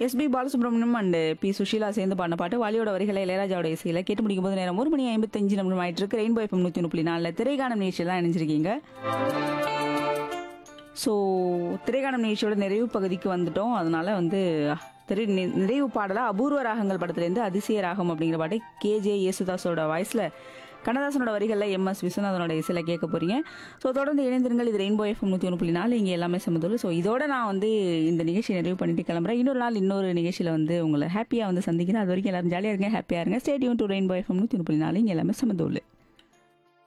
SP Balasubrahmanyam and P Susheela சேர்ந்து பாடின பாட்டு வாலியோட வரிகளை இளையராஜாவோட இசையில கேட்டு முடிக்கும் போது நேரம் ஒரு மணி ஐம்பத்தஞ்சு நிமிடம் ஆயிட்டு இருக்கு ரெயின்போ எஃப்எம் நூத்தி முப்பத்தி நாலுல திரைகானம் நிகழ்ச்சியில் தான் இணைஞ்சிருக்கீங்க ஸோ திரைகானம் நிகழ்ச்சியோட நிறைவு பகுதிக்கு வந்துட்டோம் அதனால வந்து திரை நி- நிறைவு பாடலா அபூர்வ ராகங்கள் படத்துலேருந்து அதிசய ராகம் அப்படிங்கிற பாட்டை கேஜே யேசுதாஸோட வாய்ஸில் கண்ணதாசனோட வரிகளில் எம் எஸ் விஸ்வநாதனோட இசையில் கேட்க போறீங்க ஸோ தொடர்ந்து இணைந்திருங்கள் இது ரெயின்போ எஃப்எம் நூற்றி ஒன்று புள்ளி நாலு இங்கே எல்லாமே சமதூர் ஸோ இதோட நான் வந்து இந்த நிகழ்ச்சியை நிறைவு பண்ணிட்டு கிளம்புறேன் இன்னொரு நாள் இன்னொரு நிகழ்ச்சியில் வந்து உங்களை ஹாப்பியாக வந்து சந்திக்கிறேன் அது வரைக்கும் எல்லாரும் ஜாலியாக இருங்க ஹாப்பியாக இருங்க ஸ்டேடியம் டு ரெயின்போ எஃப்எம் நூற்றி ஒன்று புள்ளி நாலு இங்கே எல்லாமே சமதூர்